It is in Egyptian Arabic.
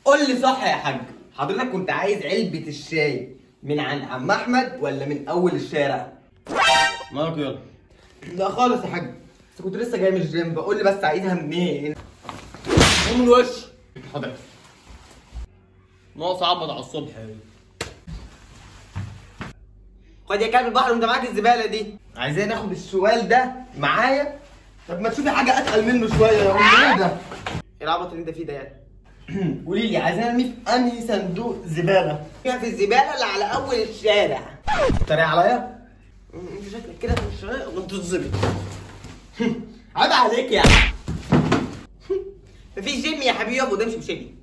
قول لي صح يا حاج حضرتك كنت عايز علبة الشاي من عند عم احمد ولا من اول الشارع مالك يلا لا خالص يا حاج بس كنت لسه جاي من الجيم بقول لي بس عايزها منين قوم من وش حاضر ناقص عبط على الصبح خد يا كلب البحر وانت معاك الزباله دي عايزين ناخد السؤال ده معايا طب ما تشوفي حاجه اتقل منه شويه يا ام ايه ده ايه العبط اللي انت فيه ده يعني قولي لي عايزين ارمي في انهي صندوق زباله في الزباله اللي على اول الشارع تريق عليا انت شكلك كده في الشارع وانت تظبط عيب عليك يا عم مفيش جيم يا حبيبي يابا ده مش مشيلي